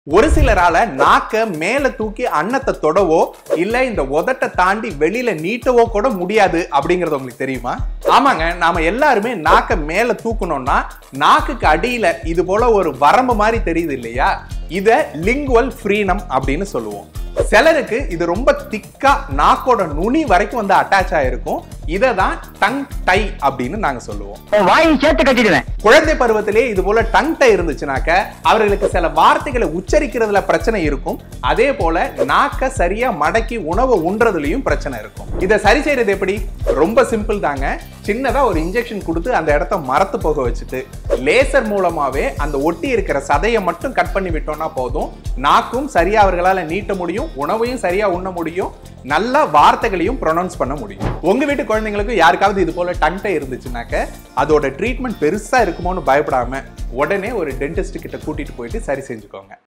ஒரு சிலரால நாக்க மேல தூக்கி அன்னத்தை தொடவோ இல்ல இந்த உதட்டை தாண்டி வெளியில நீட்டவோ கூட முடியாது அப்படிங்கறது உங்களுக்கு தெரியுமா ஆமாங்க நாம எல்லாருமே நாக்க மேல தூக்கணும்னா நாக்குக்கு அடியில இது போல ஒரு வரம்பு மாதிரி தெரியுது இல்லையா இத லிங்குவல் ஃப்ரீனம் அப்படின்னு சொல்லுவோம் சிலருக்கு இது ரொம்ப திக்கா நாக்கோட நுனி வரைக்கும் வந்து அட்டாச் ஆயிருக்கும் இதை தான் டங் டை அப்படின்னு நாங்க சொல்லுவோம் உன் வாயும் சேர்த்து கட்டிடுவேன் குழந்தை பருவத்திலே இது போல டங் டை இருந்துச்சுனாக்க அவர்களுக்கு சில வார்த்தைகளை உச்சரிக்கிறதுல பிரச்சனை இருக்கும் அதே போல நாக்க சரியா மடக்கி உணவை உண்றதுலயும் பிரச்சனை இருக்கும் இதை சரி செய்யறது எப்படி ரொம்ப சிம்பிள் தாங்க சின்னதா ஒரு இன்ஜெக்ஷன் கொடுத்து அந்த இடத்த மரத்து போக வச்சுட்டு லேசர் மூலமாவே அந்த ஒட்டி இருக்கிற சதையை மட்டும் கட் பண்ணி விட்டோம்னா போதும் நாக்கும் சரியா அவர்களால நீட்ட முடியும் உணவையும் சரியா உண்ண முடியும் நல்ல வார்த்தைகளையும் ப்ரொனவுன்ஸ் பண்ண முடியும் உங்க வீட்டு குழந்தைங்களுக்கு யாருக்காவது இது போல டங்டை இருந்துச்சுனாக்க அதோட ட்ரீட்மெண்ட் பெருசா இருக்குமோன்னு பயப்படாம உடனே ஒரு டென்டிஸ்ட் கிட்ட கூட்டிட்டு போயிட்டு சரி செஞ்சுக்கோங்க